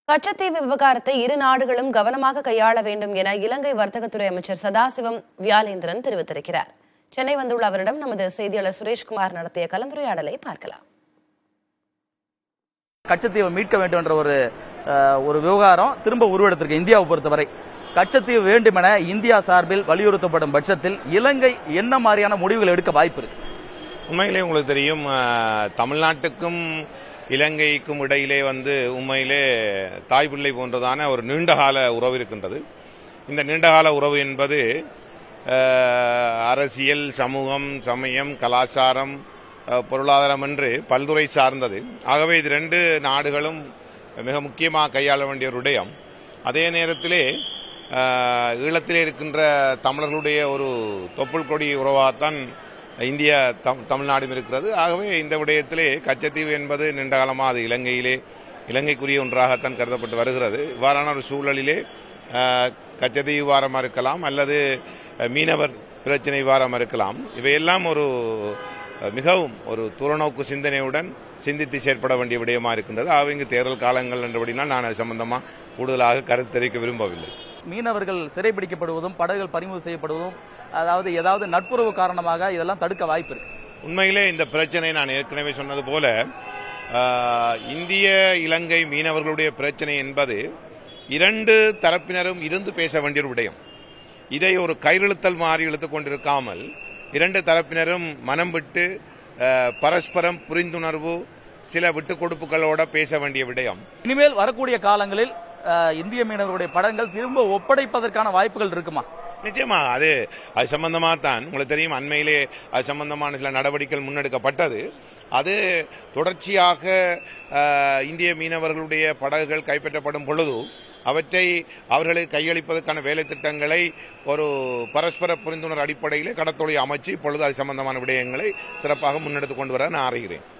கச்சத்தீவு விவகாரத்தை இரு நாடுகளும் கவனமாக கையாள வேண்டும் என இலங்கை வர்த்தகத்துறை அமைச்சர் சதாசிவம் வியாலேந்திரன் தெரிவித்திருக்கிறார் சென்னை வந்துள்ள அவரிடம் நமது செய்தியாளர் சுரேஷ்குமார் நடத்திய கலந்துரையாடலை பார்க்கலாம் கச்சத்தீவை மீட்க வேண்டும் என்ற ஒரு அஹ், ஒரு விவகாரம் திரும்ப உருவெடுத்திருக்கு இந்தியாவை பொறுத்தவரை கச்சத்தீவு வேண்டுமென இந்தியா சார்பில் வலியுறுத்தப்படும் பட்சத்தில் இலங்கை என்ன மாதிரியான முடிவுகள் எடுக்க வாய்ப்பு இருக்கு உண்மையிலே உங்களுக்கு தெரியும் அஹ், தமிழ்நாட்டுக்கும் இலங்கைக்கும் இடையிலே வந்து உண்மையிலே தாய் பிள்ளை போன்றதான ஒரு நீண்டகால உறவு இருக்கின்றது இந்த நீண்டகால உறவு என்பது அஹ், அரசியல் சமூகம் சமயம் கலாச்சாரம் அஹ், பொருளாதாரம் என்று பல்துறை சார்ந்தது ஆகவே இது ரெண்டு நாடுகளும் மிக முக்கியமாக கையாள வேண்டிய ஒரு விடயம் அதே நேரத்திலே அஹ், ஈழத்திலே இருக்கின்ற தமிழர்களுடைய ஒரு தொப்புள் கொடி உறவாகத்தான் இந்தியா தம்- தமிழ்நாடும் இருக்கிறது ஆகவே இந்த விடயத்திலே கச்சத்தீவு என்பது நீண்ட காலமாக அது இலங்கையிலே இலங்கைக்குரிய ஒன்றாகத்தான் கருதப்பட்டு வருகிறது இவ்வாறான ஒரு சூழலிலே அஹ், கச்சத்தீவு வாரமாக இருக்கலாம் அல்லது அஹ், மீனவர் பிரச்சனை வாரமாக இருக்கலாம் இவையெல்லாம் ஒரு அஹ், மிகவும் ஒரு துறநோக்கு சிந்தனையுடன் சிந்தித்து செயற்பட வேண்டிய விடயமா இருக்கின்றது ஆகவே இங்கு தேர்தல் காலங்கள் என்றபடினால் நான் அது சம்பந்தமாக கூடுதலாக கருத்து தெரிவிக்க விரும்பவில்லை மீனவர்கள் சிறைபிடிக்கப்படுவதும் படகுகள் பறிமுதல் செய்யப்படுவதும் அதாவது ஏதாவது நட்புறவு காரணமாக இதெல்லாம் தடுக்க வாய்ப்பு இருக்கு உண்மையிலே இந்த பிரச்சனை நான் ஏற்கனவே சொன்னது போல ஆஹ், இந்திய இலங்கை மீனவர்களுடைய பிரச்சனை என்பது இரண்டு தரப்பினரும் இருந்து பேச வேண்டிய ஒரு விடயம் இதை ஒரு கையெழுத்தல் மாறி இழுத்துக் கொண்டிருக்காமல் இரண்டு தரப்பினரும் மனம் விட்டு ஆஹ், பரஸ்பரம் புரிந்துணர்வு சில விட்டுக் கொடுப்புகளோட பேச வேண்டிய விடயம் இனிமேல் வரக்கூடிய காலங்களில் அஹ், இந்திய மீனவர்களுடைய படங்கள் திரும்ப ஒப்படைப்பதற்கான வாய்ப்புகள் இருக்குமா நிச்சயமா அது அது சம்பந்தமாக தான் உங்களுக்கு தெரியும் அண்மையிலே அது சம்பந்தமான சில நடவடிக்கைகள் முன்னெடுக்கப்பட்டது அது தொடர்ச்சியாக அஹ், இந்திய மீனவர்களுடைய படகுகள் கைப்பற்றப்படும் பொழுது அவற்றை அவர்களுக்கு கையளிப்பதற்கான வேலை திட்டங்களை ஒரு பரஸ்பர புரிந்துணர்வு அடிப்படையிலே கடத்தொழில் அமைச்சு இப்பொழுது அது சம்பந்தமான விடயங்களை சிறப்பாக முன்னெடுத்துக் கொண்டு வர நான் அறிகிறேன்